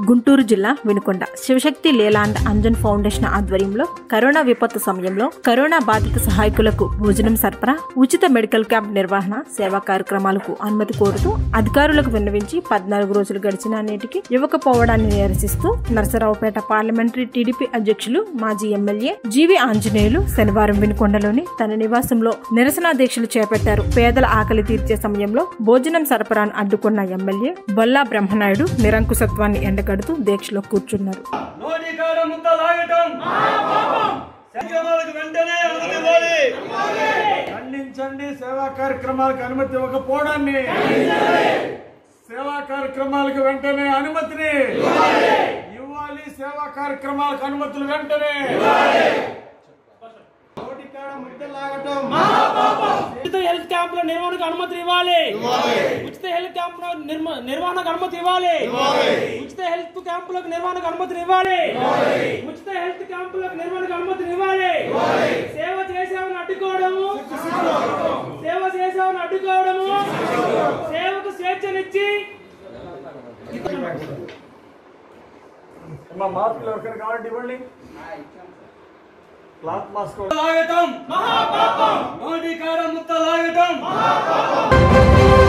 గుంటూరు జిల్లా Vinukonda Shivashakti Leyland Anjan foundation ఆధ్వర్యంలో corona విపత్తు సమయంలో కరోనా బాధిత సహాయకులకు భోజనం సరఫరా ఉచిత మెడికల్ క్యాంప్ నిర్వహణ సేవా కార్యక్రమాలకు అనుమతి కోరుతూ అధికారులకు విన్నవించి పద్నాలుగు రోజులు గడిచిన నేటికి ఇవ్వకపోవడాన్ని నిరసిస్తూ నరసరావుపేట పార్లమెంటరీ టీడీపీ అధ్యక్షులు మాజీ ఎమ్మెల్యే జీవి ఆంజనేయులు శనివారం వినుకొండలోని తన నివాసంలో నిరసన దీక్షలు చేపట్టారు పేదల ఆకలి తీర్చే సమయంలో భోజనం సరఫరాను అడ్డుకున్న ఎమ్మెల్యే బొల్లా బ్రహ్మనాయుడు నిరంకుశత్వాన్ని ఎండగడుతూ దీక్షలో కూర్చున్నారు నోటి కాడ ముద్ద లాగటం సంక్షేమాలకు వెంటనే అనుమతి ఇవ్వాలి ఖండించండి సేవా కార్యక్రమాలకు అనుమతి ఇవ్వకపోవడాన్ని సేవా కార్యక్రమాలకు వెంటనే అనుమతిని ఇవ్వాలి సేవా కార్యక్రమాలకు అనుమతులు వెంటనే నోటికాడ ముద్ద లాగటం ఉచిత హెల్త్ క్యాంపుల నిర్వహణకు అనుమతి ఇవ్వాలి ఉచిత హెల్త్ క్యాంపుల నిర్మ- నిర్వహణకు అనుమతి ఇవ్వాలి ఉచిత హెల్త్ క్యాంపులకు నిర్వహణకు అనుమతి ఇవ్వాలి ఉచిత హెల్త్ క్యాంపులకు నిర్వహణకు అనుమతి ఇవ్వాలి సేవ చేసేవని అడ్డుకోవడము సేవ చేసేవని అడ్డుకోవడము సేవకు స్వేచ్ఛనిచ్చి మా మార్కులు ఎవరికైనా కావాలంటే ఇవ్వండి క్లాత్ మాస్క్ లాగటం నోటి కాడ ముద్ద లాగటం